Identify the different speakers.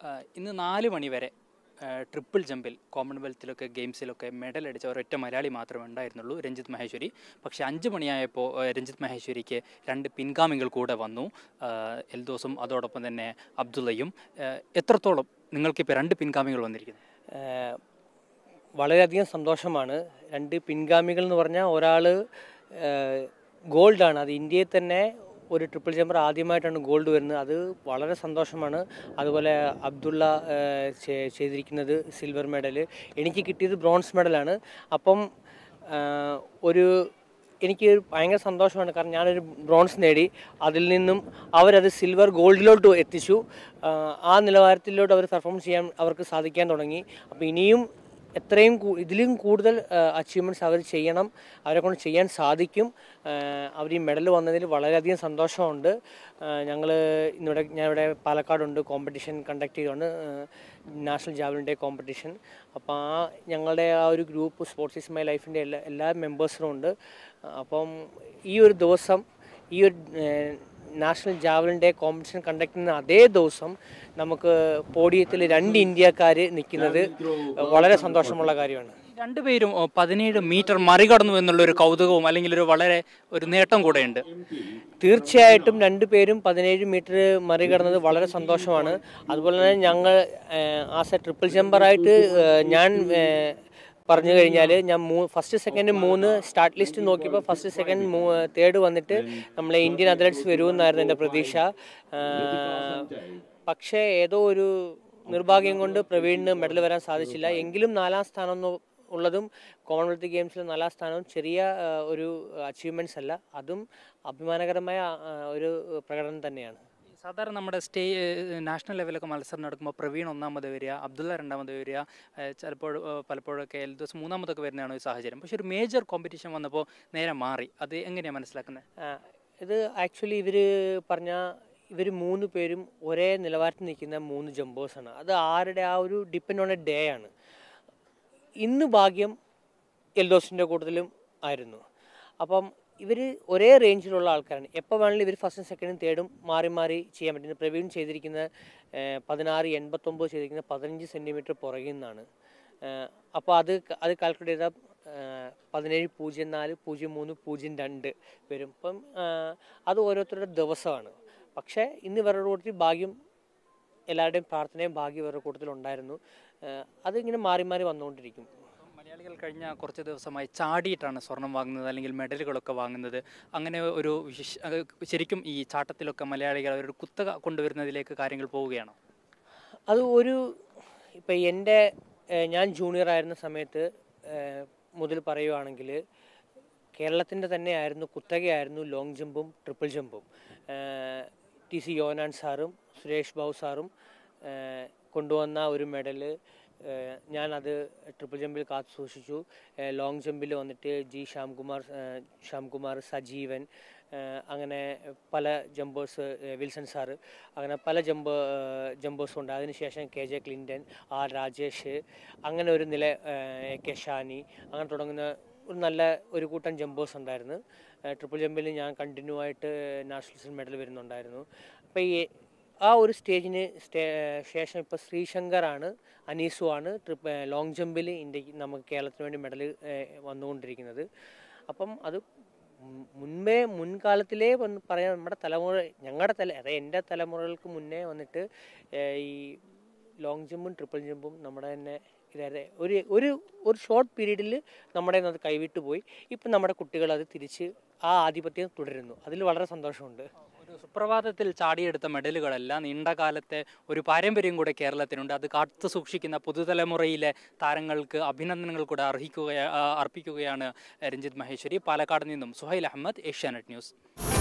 Speaker 1: ആഹ് ഇന്ന് നാല് മണി വരെ ആഹ് ട്രിപ്പിൾ ജമ്പിൽ കോമൺവെൽത്തിലൊക്കെ ഗെയിംസിലൊക്കെ മെഡൽ അടിച്ച ഒരൊറ്റ മലയാളി മാത്രമേ ഉണ്ടായിരുന്നുള്ളൂ രഞ്ജിത്ത് മഹേശ്വരി പക്ഷേ അഞ്ച് മണിയായപ്പോൾ ആഹ് രഞ്ജിത്ത് മഹേശ്വരിക്ക് രണ്ട് പിൻഗാമികൾ കൂടെ വന്നു ആഹ് എൽദോസും അതോടൊപ്പം തന്നെ അബ്ദുള്ളയും ആഹ് എത്രത്തോളം നിങ്ങൾക്കിപ്പോൾ രണ്ട് പിൻഗാമികൾ വന്നിരിക്കുന്നു
Speaker 2: ഏഹ് വളരെയധികം സന്തോഷമാണ് രണ്ട് പിൻഗാമികൾ എന്ന് പറഞ്ഞാൽ ഒരാൾ ഗോൾഡാണ് അത് ഇന്ത്യയിൽ തന്നെ ഒരു ട്രിപ്പിൾ ജമ്പർ ആദ്യമായിട്ടാണ് ഗോൾഡ് വരുന്നത് അത് വളരെ സന്തോഷമാണ് അതുപോലെ അബ്ദുള്ള ഏഹ് ചെ- ചെയ്തിരിക്കുന്നത് സിൽവർ മെഡൽ എനിക്ക് കിട്ടിയത് ബ്രോൺസ് മെഡലാണ് അപ്പം ഏഹ് ഒരു എനിക്ക് ഭയങ്കര സന്തോഷമാണ് കാരണം ഞാനൊരു ബ്രോൺസ് നേടി അതിൽ നിന്നും അവരത് സിൽവർ ഗോൾഡിലോട്ട് എത്തിച്ചു ആഹ് ആ നിലവാരത്തിലോട്ട് അവർ പെർഫോം ചെയ്യാൻ അവർക്ക് സാധിക്കാൻ തുടങ്ങി അപ്പോൾ ഇനിയും എത്രയും കൂ- ഇതിലും കൂടുതൽ അച്ചീവ്മെൻറ്റ്സ് അവർ ചെയ്യണം അവരെ കൊണ്ട് ചെയ്യാൻ സാധിക്കും അവർ ഈ മെഡൽ വന്നതിൽ വളരെയധികം സന്തോഷമുണ്ട് ഞങ്ങൾ ഇന്നിവിടെ ഞാനിവിടെ പാലക്കാടുണ്ട് കോമ്പറ്റീഷൻ കണ്ടക്ട് ചെയ്തുകൊണ്ട് നാഷണൽ ജാവലിൻ ഡേ കോമ്പറ്റീഷൻ അപ്പോൾ ആ ഞങ്ങളുടെ ആ ഒരു ഗ്രൂപ്പ് സ്പോർട്സ് ഇസ് മൈ ലൈഫിൻ്റെ എല്ലാ എല്ലാ മെമ്പേഴ്സിനും ഉണ്ട് അപ്പം ഈ ഒരു ദിവസം ഈ ഒരു national javelin day competition conduct ചെയ്യുന്ന അതേ ദിവസം നമുക്ക് പോഡിയത്തിൽ രണ്ട് ഇന്ത്യക്കാർ നിൽക്കുന്നത് വളരെ സന്തോഷമുള്ള കാര്യമാണ്
Speaker 1: രണ്ടുപേരും ഓ, പതിനേഴ് മീറ്റർ മറികടന്നു എന്നുള്ളൊരു കൗതുകവും അല്ലെങ്കിൽ ഒരു വളരെ ഒരു നേട്ടം കൂടെയുണ്ട്
Speaker 2: തീർച്ചയായിട്ടും രണ്ടുപേരും പതിനേഴ് മീറ്റർ മറികടന്നത് വളരെ സന്തോഷമാണ് അതുപോലെ തന്നെ ഞങ്ങൾ ആസ് എ ട്രിപ്പിൾ ജമ്പറായിട്ട് ഞാൻ ഏഹ്, പറഞ്ഞു കഴിഞ്ഞാൽ ഞാൻ മൂ ഫസ്റ്റ് സെക്കൻഡ് മൂന്ന് സ്റ്റാർട്ട് ലിസ്റ്റ് നോക്കിയപ്പോൾ ഫസ്റ്റ് സെക്കൻഡ് മൂ തേർഡ് വന്നിട്ട് നമ്മളെ ഇന്ത്യൻ അത്ലറ്റ്സ് വരുമെന്നായിരുന്നു എൻ്റെ പ്രതീക്ഷ ഏഹ്, പക്ഷേ ഏതോ ഒരു നിർഭാഗ്യം കൊണ്ട് പ്രവീണിന് മെഡൽ വരാൻ സാധിച്ചില്ല എങ്കിലും നാലാം സ്ഥാനം എന്ന് ഉള്ളതും കോമൺവെൽത്ത് ഗെയിംസിൽ നാലാം സ്ഥാനവും ചെറിയ ആ, ഒരു അച്ചീവ്മെൻറ്റ്സ് അല്ല അതും അഭിമാനകരമായ ആ, ഒരു പ്രകടനം തന്നെയാണ്
Speaker 1: സാധാരണ നമ്മുടെ സ്റ്റേ നാഷണൽ ലെവലൊക്കെ മത്സരം നടക്കുമ്പോൾ പ്രവീൺ ഒന്നാമത് വരിക അബ്ദുള്ള രണ്ടാമത് വരിക ഏഹ് ചിലപ്പോൾ ഏഹ് പലപ്പോഴൊക്കെ എൽദോസ് മൂന്നാമതൊക്കെ വരുന്നതാണ് ഒരു സാഹചര്യം പക്ഷേ ഒരു മേജർ കോമ്പറ്റീഷൻ വന്നപ്പോൾ നേരെ മാറി അത് എങ്ങനെയാണ് മനസ്സിലാക്കുന്നത്
Speaker 2: ആ, ഇത് ആക്ച്വലി ഇവർ പറഞ്ഞ ഇവർ മൂന്ന് പേരും ഒരേ നിലവാരത്തിൽ നിൽക്കുന്ന മൂന്ന് ജമ്പേഴ്സാണ് അത് ആരുടെ ആ ഒരു ഡിപ്പെൻഡ് ഓൺ എ ഡേ ആണ് ഇന്ന് ഭാഗ്യം എൽദോസിൻ്റെ കൂട്ടത്തിലും ആയിരുന്നു അപ്പം ഇവർ ഒരേ റേഞ്ചിലുള്ള ആൾക്കാരാണ് എപ്പോൾ വേണമെങ്കിലും ഇവർ ഫസ്റ്റും സെക്കൻഡും തേർഡും മാറി മാറി ചെയ്യാൻ പറ്റുന്നത് പ്രവീൺ ചെയ്തിരിക്കുന്ന ഏഹ്, പതിനാറ് എൺപത്തൊമ്പത് ചെയ്തിരിക്കുന്ന പതിനഞ്ച് സെൻറ്റിമീറ്റർ പുറകിൽ നിന്നാണ് അപ്പോൾ അത് ക- അത് കാൽക്കുലേറ്റ് ചെയ്താൽ പതിനേഴ് പൂജ്യം നാല് പൂജ്യം മൂന്ന് പൂജ്യം രണ്ട് വരും അപ്പം ഏഹ്, അത് ഓരോരുത്തരുടെ ദിവസമാണ് പക്ഷേ ഇന്ന് ഇവരുടെ കൂട്ടത്തിൽ ഭാഗ്യം എല്ലാവരുടെയും പ്രാർത്ഥനയും ഭാഗ്യം ഇവരുടെ കൂട്ടത്തിൽ ഉണ്ടായിരുന്നു ഏഹ്, അതിങ്ങനെ മാറി മാറി വന്നുകൊണ്ടിരിക്കും
Speaker 1: മലയാളികൾ കഴിഞ്ഞ കുറച്ച് ദിവസമായി ചാടിയിട്ടാണ് സ്വർണം വാങ്ങുന്നത് അല്ലെങ്കിൽ മെഡലുകളൊക്കെ വാങ്ങുന്നത് അങ്ങനെ ഒരു വിശേഷ അത് ശരിക്കും ഈ ചാട്ടത്തിലൊക്കെ മലയാളികൾ ഒരു കുത്തക കൊണ്ടുവരുന്നതിലേക്ക് കാര്യങ്ങൾ പോവുകയാണോ
Speaker 2: അത് ഒരു ഇപ്പം എൻ്റെ ഏഹ്, ഞാൻ ജൂനിയർ ആയിരുന്ന സമയത്ത് ഏഹ്, മുതൽ പറയുവാണെങ്കിൽ കേരളത്തിൻ്റെ തന്നെയായിരുന്നു കുത്തകയായിരുന്നു ലോങ് ജമ്പും ട്രിപ്പിൾ ജമ്പും ഏഹ്, ടി സി യോനാൻ സാറും സുരേഷ് ബാബു സാറും ഏഹ്, കൊണ്ടുവന്ന ഒരു മെഡല് ഏഹ്, ഞാനത് ട്രിപ്പിൾ ജമ്പിൽ കാത്തു സൂക്ഷിച്ചു ഏഹ്, ലോങ് ജമ്പിൽ വന്നിട്ട് ജി ശ്യാംകുമാർ ഏഹ്, ശ്യാംകുമാർ സജീവൻ ഏഹ്, അങ്ങനെ പല ജമ്പേഴ്സ് വിൽസൺ സാറ് അങ്ങനെ പല ജമ്പ് ജമ്പേഴ്സും ഉണ്ട് അതിനുശേഷം K J Clinton R Rajesh അങ്ങനെ ഒരു നില ഏഹ്, കെ ഷാനി അങ്ങനെ തുടങ്ങുന്ന ഒരു നല്ല ഒരു കൂട്ടം ജമ്പേഴ്സ് ഉണ്ടായിരുന്നു ഏഹ്, ട്രിപ്പിൾ ജമ്പിൽ ഞാൻ കണ്ടിന്യൂ ആയിട്ട് നാഷണൽസിൽ മെഡൽ വരുന്നുണ്ടായിരുന്നു അപ്പോൾ ഈ ആ ഒരു സ്റ്റേജിന് സ്റ്റേ ശേഷം ഇപ്പോൾ ശ്രീശങ്കറാണ് അനീസുമാണ് ട്രിപ്പ് ലോങ് ജമ്പിൽ ഇന്ത്യക്ക് നമുക്ക് കേരളത്തിന് വേണ്ടി മെഡൽ വന്നുകൊണ്ടിരിക്കുന്നത് അപ്പം അത് മു- മുൻപേ മുൻകാലത്തിലേ വന്ന് പറയാം നമ്മുടെ തലമുറ ഞങ്ങളുടെ തല അതായത് എൻ്റെ തലമുറകൾക്ക് മുന്നേ വന്നിട്ട് ഏഹ്, ഈ ലോങ് ജമ്പും ട്രിപ്പിൾ ജമ്പും നമ്മുടെ തന്നെ ഇതായത് ഒരു ഒരു ഒരു ഷോർട്ട് പീരീഡിൽ നമ്മുടെ കയ്യിൽ നിന്ന് അത് കൈവിട്ട് പോയി ഇപ്പം നമ്മുടെ കുട്ടികൾ അത് തിരിച്ച് ആ ആധിപത്യം തുടരുന്നു അതിൽ വളരെ സന്തോഷമുണ്ട്
Speaker 1: ഒരു സുപ്രഭാതത്തിൽ ചാടിയെടുത്ത മെഡലുകളല്ല നീണ്ട കാലത്തെ ഒരു പാരമ്പര്യം കൂടെ കേരളത്തിനുണ്ട് അത് കാത്തു സൂക്ഷിക്കുന്ന പുതുതലമുറയിലെ താരങ്ങൾക്ക് അഭിനന്ദനങ്ങൾ കൂടെ അർഹിക്കുക അർപ്പിക്കുകയാണ് രഞ്ജിത്ത് മഹേശ്വരി പാലക്കാട് നിന്നും സുഹൈൽ അഹമ്മദ് ഏഷ്യാനെറ്റ് ന്യൂസ്